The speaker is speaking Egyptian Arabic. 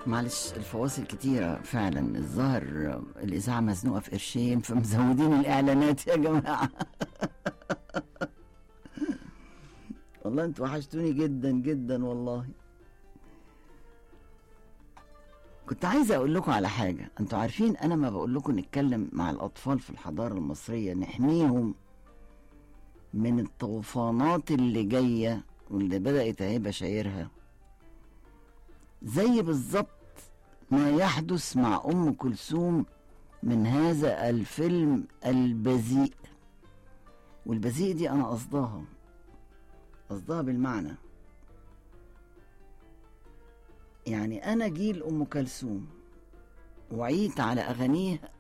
معلش الفواصل كتيرة فعلا الظاهر الإذاعة مزنوقة في قرشين فمزودين الإعلانات يا جماعة والله انتوا وحشتوني جدا جدا والله كنت عايزة أقول لكم على حاجة أنتوا عارفين أنا ما بقول لكم نتكلم مع الأطفال في الحضارة المصرية نحميهم من الطوفانات اللي جاية واللي بدأت هيبة شايرها زي بالظبط ما يحدث مع أم كلثوم من هذا الفيلم البذيء والبذيء دي أنا قصدها قصدها بالمعنى يعني أنا جيل أم كلثوم وعيت على أغانيها